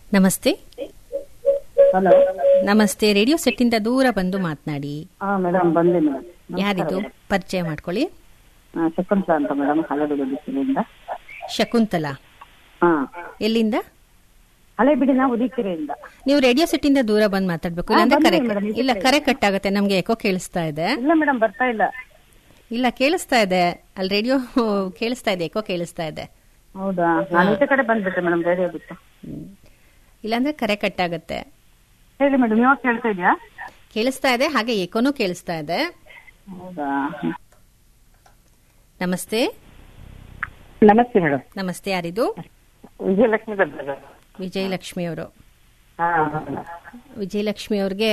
ನಮಸ್ತೆ ಹಲೋ ನಮಸ್ತೆ ರೇಡಿಯೋ ಸೆಟ್ಟಿಂದ ದೂರ ಬಂದು ಮಾತನಾಡಿ ಹಾ ಮೇಡಮ್ ಬಂದೆ ಮೇಡಮ್ ಯಾರಿದು ಪರಿಚಯ ಮಾಡ್ಕೊಳ್ಳಿ ಶಕುಂತಲಾ ಅಂತ ಮೇಡಮ್ ಹಳೆಬಿಡಿ ಉದಿಕೆರೆಯಿಂದ ಶಕುಂತಲಾ ಹಾ ಎಲ್ಲಿಂದ ಹಳೆಬಿಡಿನ ಉದಿಕೆರೆಯಿಂದ ನೀವು ರೇಡಿಯೋ ಸೆಟ್ಟಿಂದ ದೂರ ಬಂದು ಮಾತಾಡ್ಬೇಕು ಇಲ್ಲಾಂದ್ರೆ ಹಾ, ಕರೆ ಬಂದೆ madam, ಇಲ್ಲ ಕರೆ ಕಟ್ ಆಗುತ್ತೆ ನಮ್ಗೆ ಎಕೋ ಕೇಳಿಸ್ತಾ ಇದೆ ಇಲ್ಲ ಮೇಡಮ್ ಬರ್ತಾ ಇಲ್ಲ ಇಲ್ಲ ಕೇಳಿಸ್ತಾ ಇದೆ ಅಲ್ಲಿ ರೇಡಿಯೋ ಕೇಳಿಸ್ತಾ ಇದೆ ಎಕೋ ಕೇಳಿಸ್ತಾ ಇದೆ ಹೌದಾ ನಾನು ಈಚೆ ಕಡೆ ಬಂದ್ಬಿಟ್ಟೆ ಮೇಡಮ್ ರೇಡಿಯೋ ಬಿಟ್ಟು ಹ್ಮ್. ಇಲ್ಲಾಂದ್ರೆ ಕರೆ ಕಟ್ ಆಗುತ್ತೆ ಹೇಳಿ ಮೇಡಮ್ ಇವಾಗ ಕೇಳ್ತಾ ಇದೆಯಾ ಕೇಳಿಸ್ತಾ ಇದೆ ಹಾಗೆ ಎಕೋನು ಕೇಳಿಸ್ತಾ ಇದೆ ಹೌದಾ ನಮಸ್ತೆ ನಮಸ್ತೆ ಮೇಡಮ್ ನಮಸ್ತೆ ಯಾರಿದು ವಿಜಯಲಕ್ಷ್ಮಿ ಬರ್ತಾರೆ ವಿಜಯಲಕ್ಷ್ಮಿ ಅವರು ಹಾ ವಿಜಯಲಕ್ಷ್ಮಿ ಅವ್ರಿಗೆ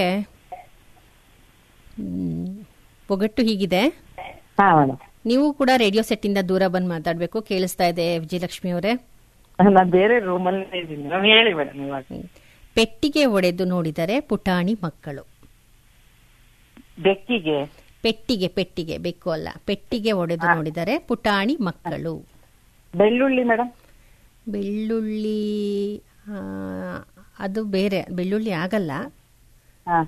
ಹ್ಮ್, ಒಗಟ್ಟು ಹೀಗಿದೆ ಹಾ ಮೇಡಮ್ ನೀವು ಕೂಡ ರೇಡಿಯೋ ಸೆಟ್ಟಿಂದ ದೂರ ಬಂದು ಮಾತಾಡಬೇಕು ಕೇಳಿಸ್ತಾ ಇದೆ ವಿಜಯಲಕ್ಷ್ಮಿ ಅವರೇ ನಾನು ಬೇರೆ ರೂಮಲ್ಲಿ ಇದ್ದೀನಿ ಮೇಡಮ್ ಹೇಳಿ ಮೇಡಮ್ ಇವಾಗ ಪೆಟ್ಟಿಗೆ ಒಡೆದು ನೋಡಿದರೆ ಪುಟಾಣಿ ಮಕ್ಕಳು ಬೆಕ್ಕಿಗೆ ಪೆಟ್ಟಿಗೆ ಪೆಟ್ಟಿಗೆ ಬೆಕ್ಕು ಅಲ್ಲ ಪೆಟ್ಟಿಗೆ ಒಡೆದು ನೋಡಿದರೆ ಪುಟಾಣಿ ಮಕ್ಕಳು ಬೆಳ್ಳುಳ್ಳಿ ಮೇಡಮ್ ಬೆಳ್ಳುಳ್ಳಿ ಆ, ಅದು ಬೇರೆ ಬೆಳ್ಳುಳ್ಳಿ ಆಗಲ್ಲ ಹಾ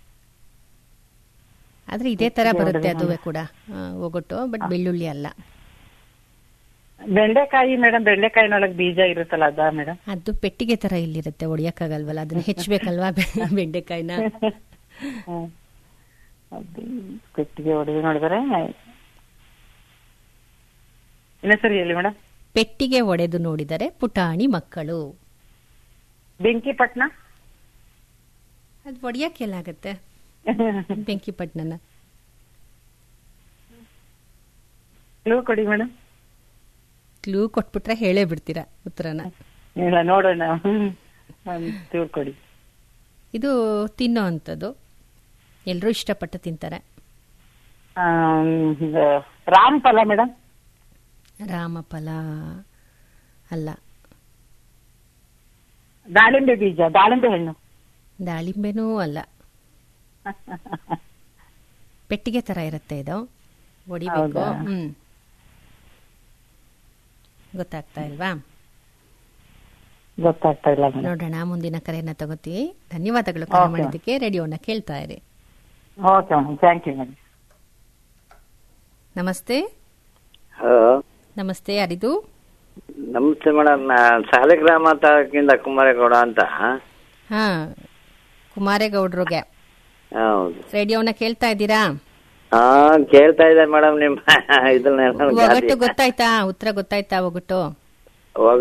ಆದ್ರೆ ಇದೇ ತರ ಬರುತ್ತೆ ಅದುವೇ ಕೂಡ ಆ, ಒಗಟು ಬಟ್ ಬೆಳ್ಳುಳ್ಳಿ ಅಲ್ಲ ಬೆಂಡೆಕಾಯಿ ಮೇಡಮ್ ಬೆಂಡೆಕಾಯಿನೊಳಗೆ ಬೀಜ ಇರುತ್ತಲ್ಲ ಅದಾ ಮೇಡಮ್ ಅದು ಪೆಟ್ಟಿಗೆ ತರ ಇಲ್ಲಿರುತ್ತೆ ಒಡೆಯಕ್ಕಾಗಲ್ವಲ್ಲ ಅದನ್ನ ಹೆಚ್ಚಬೇಕಲ್ವಾ ಬೆ- ಬೆಂಡೆಕಾಯಿನ ಅದು ಪೆಟ್ಟಿಗೆ ಹೊಡೆದು ನೋಡಿದರೆ ಇನ್ನೊಂದ್ಸರಿ ಹೇಳಿ ಮೇಡಮ್ ಪೆಟ್ಟಿಗೆ ಒಡೆದು ನೋಡಿದರೆ ಪುಟಾಣಿ ಮಕ್ಕಳು ಬೆಂಕಿ ಪಟ್ನ ಅದು ಒಡೆಯಕ್ಕೆಲ್ಲಾಗತ್ತೆ ಬೆಂಕಿ ಪಟ್ನನ ಕ್ಲೂ ಕೊಡಿ ಮೇಡಮ್ ಕ್ಲೂ ಕೊಟ್ಬಿಟ್ರೆ ಹೇಳೇ ಬಿಡ್ತೀರಾ ಉತ್ತರನ ಇಲ್ಲ ನೋಡೋಣ ಒಂದು ಕ್ಲೂ ಕೊಡಿ ಇದು ತಿನ್ನೋ ಅಂಥದ್ದು ಎಲ್ಲರೂ ಇಷ್ಟಪಟ್ಟು ತಿಂತಾರೆ ಆಮ್, ಇದು ರಾಮ್ ಫಲ ಮೇಡಮ್ ರಾಮಫಲ ಅಲ್ಲ ದಾಳಿಂಬೆ ಬೀಜ ದಾಳಿಂಬೆ ಹಣ್ಣು ದಾಳಿಂಬೆನೂ ಅಲ್ಲ ಪೆಟ್ಟಿಗೆ ತರ ಇರುತ್ತೆ ಇದು ಹೊಡಿಬೇಕು ಹೌದಾ? ಹ್ಮ್ ಗೊತ್ತಾಗ್ತಾ ಇಲ್ವಾ ಗೊತ್ತಾಗ್ತಾ ಇಲ್ಲ ಮೇಡಮ್ ನೋಡೋಣ ಮುಂದಿನ ಕರೆಯನ್ನ ತಗೋತೀವಿ ಧನ್ಯವಾದಗಳು ಕರೆ Okay. ಮಾಡಿದ್ದಕ್ಕೆ ರೇಡಿಯೋನ ಕೇಳ್ತಾ ಇರಿ okay madam thank you madam ನಮಸ್ತೆ ಹಲೋ ನಮಸ್ತೆ ಯಾರಿದು ನಮಸ್ತೆ ಮೇಡಮ್ ಸಾಲಿಗ್ರಾಮ ತಾಲೂಕಿಂದ ಕುಮಾರೇಗೌಡ ಅಂತ ಹಾ ಕುಮಾರೇಗೌಡ್ರಿಗೆ ಹೌದು ರೇಡಿಯೋನ ಕೇಳ್ತಾ ಇದ್ದೀರಾ ಹಾ ಕೇಳ್ತಾ ಇದ್ದೆ ಮೇಡಮ್ ನಿಮ್ಮ ಇದನ್ನ ಒಗಟ್ಟು ಗೊತ್ತಾಯ್ತಾ ಉತ್ತರ ಗೊತ್ತಾಯ್ತಾ ಒಗಟ್ಟು